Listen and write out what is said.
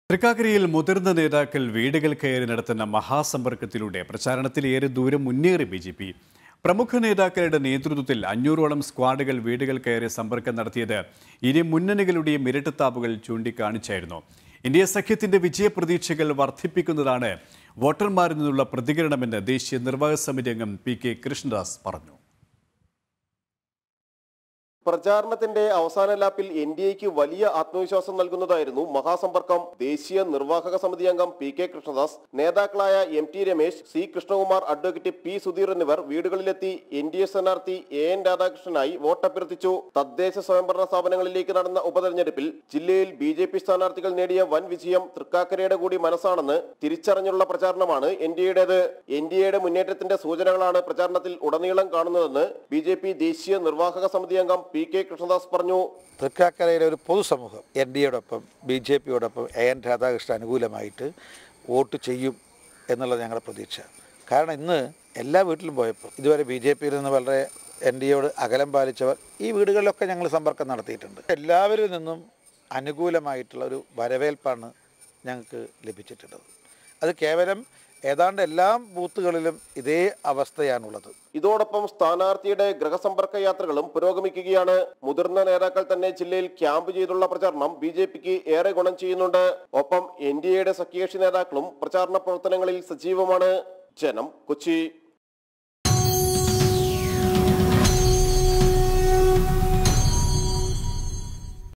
തൃക്കാക്കരയിൽ മുതിർന്ന നേതാക്കൾ വീടുകൾ കയറി നടത്തുന്ന മഹാസമ്പർക്കത്തിലൂടെ പ്രചാരണത്തിൽ ഏറെ ദൂരം മുന്നേറി ബി ജെ പി പ്രമുഖ നേതാക്കളുടെ നേതൃത്വത്തിൽ അഞ്ഞൂറോളം സ്ക്വാഡുകൾ വീടുകൾ കയറി സമ്പർക്കം നടത്തിയത് ഇരു മുന്നണികളുടെയും ഇരട്ടത്താപ്പുകൾ ചൂണ്ടിക്കാണിച്ചായിരുന്നു ഇന്ത്യ സഖ്യത്തിന്റെ വിജയപ്രതീക്ഷകൾ വർദ്ധിപ്പിക്കുന്നതാണ് വോട്ടർമാരിൽ നിന്നുള്ള പ്രതികരണമെന്ന് ദേശീയ നിർവാഹക സമിതി അംഗം പി കെ കൃഷ്ണദാസ് പറഞ്ഞു പ്രചാരണത്തിന്റെ അവസാന ലാപ്പിൽ എൻ ഡി എക്ക് വലിയ ആത്മവിശ്വാസം നൽകുന്നതായിരുന്നു മഹാസമ്പർക്കം ദേശീയ നിർവാഹക സമിതി അംഗം പി കെ കൃഷ്ണദാസ് നേതാക്കളായ M T Ramesh C Krishnakumar advocate P Sudheer എന്നിവർ വീടുകളിലെത്തി എൻ ഡി എ സ്ഥാനാർത്ഥി എ എൻ രാധാകൃഷ്ണനായി വോട്ടഭ്യർത്ഥിച്ചു തദ്ദേശ സ്വയംഭരണ സ്ഥാപനങ്ങളിലേക്ക് നടന്ന ഉപതെരഞ്ഞെടുപ്പിൽ ജില്ലയിൽ ബി ജെ പി സ്ഥാനാർത്ഥികൾ നേടിയ വൻ വിജയം തൃക്കാക്കരയുടെ കൂടി മനസ്സാണെന്ന് തിരിച്ചറിഞ്ഞുള്ള പ്രചാരണമാണ് എൻ ഡി എയുടേത് എൻ ഡി എയുടെ മുന്നേറ്റത്തിന്റെ സൂചനകളാണ് പ്രചാരണത്തിൽ ഉടനീളം കാണുന്നതെന്ന് ബി ജെ പി ദേശീയ നിർവാഹക സമിതി അംഗം പി കെ കൃഷ്ണദാസ് പറഞ്ഞു തൃക്കാക്കരയിലെ ഒരു പൊതുസമൂഹം എൻ ഡി എയോടൊപ്പം ബി ജെ പിയോടൊപ്പം എ എൻ രാധാകൃഷ്ണൻ അനുകൂലമായിട്ട് വോട്ട് ചെയ്യും എന്നുള്ളത് ഞങ്ങളുടെ പ്രതീക്ഷ കാരണം ഇന്ന് എല്ലാ വീട്ടിലും പോയപ്പോൾ ഇതുവരെ ബി ജെ പിയിൽ നിന്ന് വളരെ എൻ ഡി എയോട് അകലം പാലിച്ചവർ ഈ വീടുകളിലൊക്കെ ഞങ്ങൾ സമ്പർക്കം നടത്തിയിട്ടുണ്ട് എല്ലാവരിൽ നിന്നും അനുകൂലമായിട്ടുള്ള ഒരു വരവേൽപ്പാണ് ഞങ്ങൾക്ക് ലഭിച്ചിട്ടുള്ളത് അത് കേവലം ഏതാണ്ട് എല്ലാ ബൂത്തുകളിലും ഇതേ അവസ്ഥയാണുള്ളത് ഇതോടൊപ്പം സ്ഥാനാർത്ഥിയുടെ ഗൃഹസമ്പർക്ക യാത്രകളും പുരോഗമിക്കുകയാണ് മുതിർന്ന നേതാക്കൾ തന്നെ ജില്ലയിൽ ക്യാമ്പ് ചെയ്തുള്ള പ്രചാരണം ബി ജെ പിക്ക് ഏറെ ഗുണം ചെയ്യുന്നുണ്ട് ഒപ്പം എൻ ഡി എയുടെ സഖ്യകക്ഷി നേതാക്കളും പ്രചാരണ പ്രവർത്തനങ്ങളിൽ സജീവമാണ് ജനം കൊച്ചി